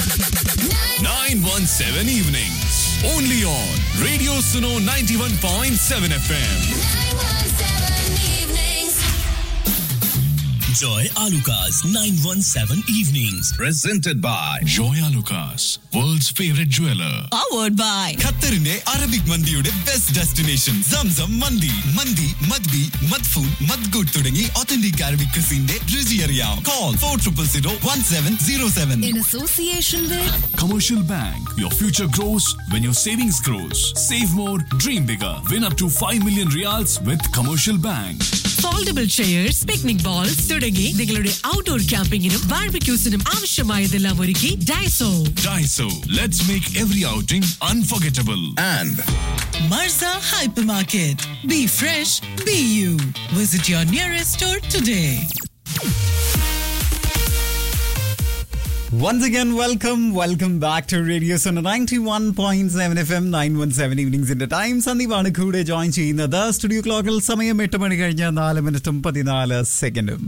917 evenings. Only on Radio Suno 91.7 FM. Joy Alukas 917 Evenings. presented by Joya Lucas, world's favorite jeweler. powered by ഖത്തറിന്റെ Arabic മന്തിയുടെ best destination Zamzam മന്തി മന്തി മദ്ബി മദ്ഫൂൺ മദ്ഗുഡ് തുടങ്ങി ഒത്തന്റിക് അറബിക് ക്രിസിന്റെ രുചി അറിയാം call for triple zero one seven zero seven in association with Commercial Bank. Your future grows when your savings grows. Save more, dream bigger. Win up to 5 million reals with Commercial Bank. Foldable chairs picnic bowls തുടങ്ങി നിങ്ങളുടെ outdoor ക്യാമ്പിങ്ങിനും ബാർബിക്യൂസിനും ആവശ്യമായതെല്ലാം ഒരുക്കി Daiso Daiso. Let's make every outing unforgettable. and Marza Hypermarket. Be fresh, be you. Visit your nearest store today. Once again, welcome, welcome back to Radio Sona 91.7 FM 917 evenings ഇന്റെ time സന്ദീപാണ് കൂടെ join ചെയ്യുന്നത് studio ക്ലോക്കിൽ സമയം എട്ട് മണി കഴിഞ്ഞ് നാല് മിനിറ്റും പതിനാല് സെക്കൻഡും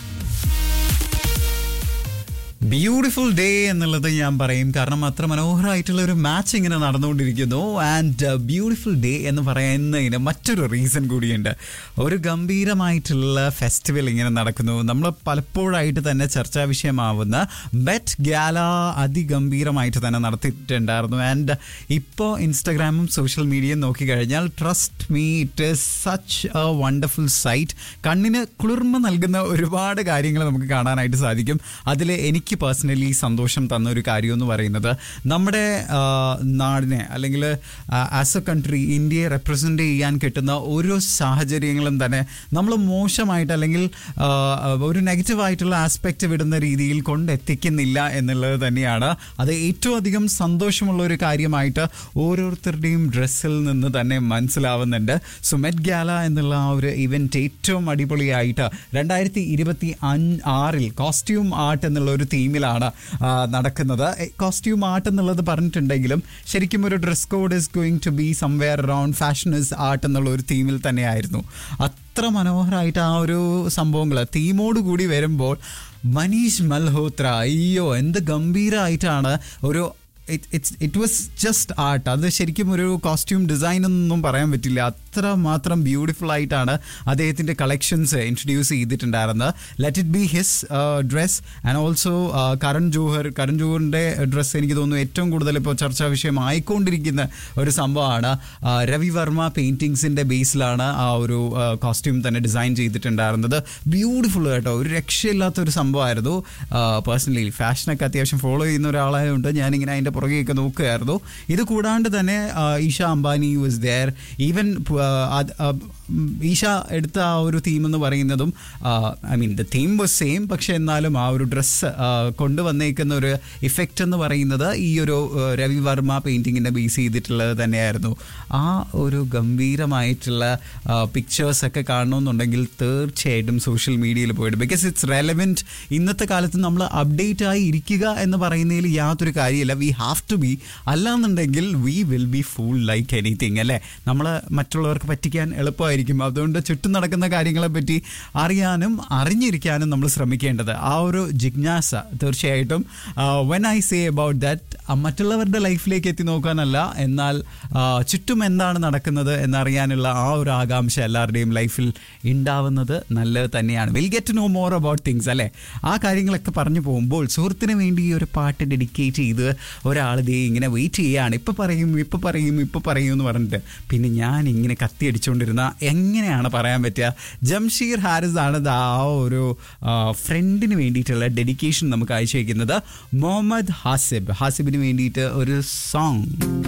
ബ്യൂട്ടിഫുൾ ഡേ എന്നുള്ളത് ഞാൻ പറയും കാരണം അത്ര മനോഹരമായിട്ടുള്ള ഒരു മാച്ച് ഇങ്ങനെ നടന്നുകൊണ്ടിരിക്കുന്നു ആൻഡ് ബ്യൂട്ടിഫുൾ ഡേ എന്ന് പറയുന്നതിന് മറ്റൊരു റീസൺ കൂടിയുണ്ട് ഒരു ഗംഭീരമായിട്ടുള്ള ഫെസ്റ്റിവൽ ഇങ്ങനെ നടക്കുന്നു നമ്മൾ പലപ്പോഴായിട്ട് തന്നെ ചർച്ചാ വിഷയമാവുന്ന ബെറ്റ് ഗാല അതിഗംഭീരമായിട്ട് തന്നെ നടത്തിയിട്ടുണ്ടായിരുന്നു ആൻഡ് ഇപ്പോൾ ഇൻസ്റ്റഗ്രാമും സോഷ്യൽ മീഡിയയും നോക്കിക്കഴിഞ്ഞാൽ trust me it is such a wonderful sight കണ്ണിന് കുളിർമ നൽകുന്ന ഒരുപാട് കാര്യങ്ങൾ നമുക്ക് കാണാനായിട്ട് സാധിക്കും അതിൽ എനിക്ക് പേഴ്സണലി സന്തോഷം തന്ന ഒരു കാര്യം എന്ന് പറയുന്നത് നമ്മുടെ ആ, നാടിനെ അല്ലെങ്കിൽ ആസ് എ കൺട്രി ഇന്ത്യയെ റെപ്രസെൻ്റ് ചെയ്യാൻ കിട്ടുന്ന ഓരോ സാഹചര്യങ്ങളും തന്നെ നമ്മൾ മോശമായിട്ട് അല്ലെങ്കിൽ ആ, ഒരു നെഗറ്റീവായിട്ടുള്ള ആസ്പെക്റ്റ് വിടുന്ന രീതിയിൽ കൊണ്ടെത്തിക്കുന്നില്ല എന്നുള്ളത് തന്നെയാണ് അത് ഏറ്റവും അധികം സന്തോഷമുള്ള ഒരു കാര്യമായിട്ട് ഓരോരുത്തരുടെയും ഡ്രസ്സിൽ നിന്ന് തന്നെ മനസ്സിലാവുന്നുണ്ട് സോ മെറ്റ് ഗാല എന്നുള്ള ആ ഒരു ഇവന്റ് ഏറ്റവും അടിപൊളിയായിട്ട് രണ്ടായിരത്തി ഇരുപത്തി അഞ്ച് ആറിൽ കോസ്റ്റ്യൂം ആർട്ട് എന്നുള്ള ഒരു തീമിലാണ് ആ, നടക്കുന്നത് കോസ്റ്റ്യൂം ആർട്ട് എന്നുള്ളത് പറഞ്ഞിട്ടുണ്ടെങ്കിലും ശരിക്കും ഒരു dress code is going to be somewhere around fashion is art എന്നുള്ള ഒരു തീമിൽ തന്നെയായിരുന്നു അത്ര മനോഹരമായിട്ട് ആ ഒരു സംഭവങ്ങൾ തീമോട് കൂടി വരുമ്പോൾ മനീഷ് മൽഹോത്ര അയ്യോ എന്ത് ഗംഭീരമായിട്ടാണ് ഒരു it's it was just art അത് ശരിക്കും ഒരു കോസ്റ്റ്യൂം ഡിസൈൻ എന്നൊന്നും പറയാൻ പറ്റില്ല അത്ര മാത്രം ബ്യൂട്ടിഫുൾ ആയിട്ടാണ് അദ്ദേഹത്തിൻ്റെ കളക്ഷൻസ് ഇൻട്രൊഡ്യൂസ് ചെയ്തിട്ടുണ്ടായിരുന്നത് let it be his dress and also Karan Johar Karan ജോഹറിൻ്റെ ഡ്രസ്സ് എനിക്ക് തോന്നുന്നു ഏറ്റവും കൂടുതൽ ഇപ്പോൾ ചർച്ചാ വിഷയമായിക്കൊണ്ടിരിക്കുന്ന ഒരു സംഭവമാണ് ആ, രവി വർമ്മ പെയിൻറ്റിങ്സിൻ്റെ ബേസിലാണ് ആ ഒരു കോസ്റ്റ്യൂം തന്നെ ഡിസൈൻ ചെയ്തിട്ടുണ്ടായിരുന്നത് ബ്യൂട്ടിഫുൾ കേട്ടോ ഒരു രക്ഷയില്ലാത്ത ഒരു സംഭവമായിരുന്നു പേഴ്സണലി ഫാഷനൊക്കെ അത്യാവശ്യം ഫോളോ ചെയ്യുന്ന ഒരാളായതുകൊണ്ട് ഞാനിങ്ങനെ അതിൻ്റെ പുറകെയൊക്കെ നോക്കുകയായിരുന്നു ഇത് കൂടാണ്ട് തന്നെ ആ, Isha Ambani was there even Isha എടുത്ത ആ ഒരു തീം എന്ന് പറയുന്നതും I mean the theme was same പക്ഷെ എന്നാലും ആ ഒരു ഡ്രസ്സ് കൊണ്ടുവന്നേക്കുന്ന ഒരു ഇഫക്റ്റ് എന്ന് പറയുന്നത് ഈ ഒരു ആ, രവി വർമ്മ പെയിൻറ്റിങ്ങിനെ ബേസ് ചെയ്തിട്ടുള്ളത് തന്നെയായിരുന്നു ആ ഒരു ഗംഭീരമായിട്ടുള്ള പിക്ചേഴ്സ് ഒക്കെ കാണണമെന്നുണ്ടെങ്കിൽ തീർച്ചയായിട്ടും സോഷ്യൽ മീഡിയയിൽ പോയിട്ട് ബിക്കോസ് ഇറ്റ്സ് റെലവെൻറ്റ് ഇന്നത്തെ കാലത്ത് നമ്മൾ അപ്ഡേറ്റ് ആയി ഇരിക്കുക എന്ന് പറയുന്നതിൽ യാതൊരു കാര്യമില്ല വി ഹാവ് ടു ബി അല്ലാന്നുണ്ടെങ്കിൽ we will be full like anything അല്ലേ നമ്മൾ മറ്റുള്ളവർക്ക് പറ്റിക്കാൻ എളുപ്പമായിരിക്കും അതുകൊണ്ട് ചുറ്റും നടക്കുന്ന കാര്യങ്ങളെ പറ്റി അറിയാനും അറിഞ്ഞിരിക്കാനും നമ്മൾ ശ്രമിക്കേണ്ടത് ആ ഒരു ജിജ്ഞാസ തീർച്ചയായിട്ടും when I say about that മറ്റുള്ളവരുടെ ലൈഫിലേക്ക് എത്തി നോക്കാനല്ല എന്നാൽ ആ, ചുറ്റും എന്താണ് നടക്കുന്നത് എന്നറിയാനുള്ള ആ ഒരു ആകാംക്ഷ എല്ലാവരുടെയും ലൈഫിൽ ഉണ്ടാവുന്നത് നല്ലത് തന്നെയാണ് will get know more about things അല്ലേ ആ കാര്യങ്ങളൊക്കെ പറഞ്ഞു പോകുമ്പോൾ സുഹൃത്തിന് വേണ്ടി ഈ ഒരു പാട്ട് ഡെഡിക്കേറ്റ് ചെയ്ത് ഒരാൾ ദേ ഇങ്ങനെ വെയിറ്റ് ചെയ്യുകയാണ് ഇപ്പം പറയും ഇപ്പം പറയും ഇപ്പം പറയും എന്ന് പറഞ്ഞിട്ട് പിന്നെ ഞാൻ ഇങ്ങനെ കത്തി അടിച്ചുകൊണ്ടിരുന്ന എങ്ങനെയാണ് പറയാൻ പറ്റുക ജംഷീർ ഹാരിസ് ആണ് ദാ ആ ഒരു ഫ്രണ്ടിന് വേണ്ടിയിട്ടുള്ള ഡെഡിക്കേഷൻ നമുക്ക് അയച്ചേക്കുന്നത് മുഹമ്മദ് ഹാസിബ് ഹാസിബിന് വേണ്ടിയിട്ട് ഒരു സോങ്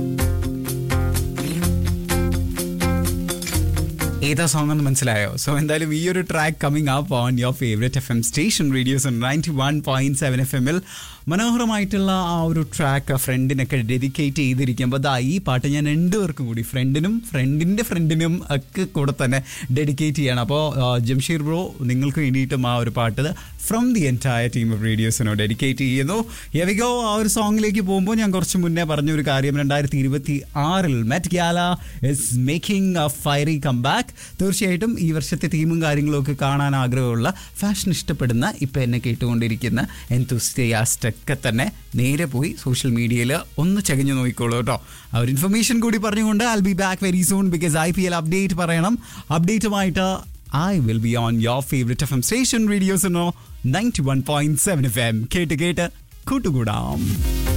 ഏതാ സോങ് എന്ന് മനസ്സിലായോ സോ എന്തായാലും ഈ ഒരു track coming up on your favourite F M station Radios ninety one point seven F എമ്മിൽ മനോഹരമായിട്ടുള്ള ആ ഒരു ട്രാക്ക് ഫ്രണ്ടിനൊക്കെ ഡെഡിക്കേറ്റ് ചെയ്തിരിക്കുമ്പോൾ ദാ ഈ പാട്ട് ഞാൻ രണ്ടുപേർക്കും കൂടി ഫ്രണ്ടിനും ഫ്രണ്ടിൻ്റെ ഫ്രണ്ടിനും ഒക്കെ കൂടെ തന്നെ ഡെഡിക്കേറ്റ് ചെയ്യണം അപ്പോൾ ജംഷീർ ബ്രോ നിങ്ങൾക്ക് വേണ്ടിയിട്ടും ആ ഒരു പാട്ട് from the entire team of റേഡിയോസിനോ ഡെഡിക്കേറ്റ് ചെയ്യുന്നു എവികോ ആ ഒരു സോങ്ങിലേക്ക് പോകുമ്പോൾ ഞാൻ കുറച്ച് മുന്നേ പറഞ്ഞ ഒരു കാര്യം രണ്ടായിരത്തി ഇരുപത്തി ആറിൽ Met Gala is making a fiery come back തീർച്ചയായിട്ടും ഈ വർഷത്തെ തീമും കാര്യങ്ങളും ഒക്കെ കാണാൻ ആഗ്രഹമുള്ള ഫാഷൻ ഇഷ്ടപ്പെടുന്ന ഇപ്പം എന്നെ കേട്ടുകൊണ്ടിരിക്കുന്ന എൻതുസ്റ്റിയാസ്റ്റ് ഒക്കെ തന്നെ നേരെ പോയി സോഷ്യൽ മീഡിയയിൽ ഒന്ന് ചകഞ്ഞു നോക്കിക്കോളൂ കേട്ടോ ആ ഒരു ഇൻഫർമേഷൻ കൂടി പറഞ്ഞുകൊണ്ട് I be back very soon because I P L update പറയണം അപ്ഡേറ്റുമായിട്ട് I will be on your favourite F M station Radios ninety one point seven F M കേട്ട് കേട്ട് കൂട്ടുകൂടാം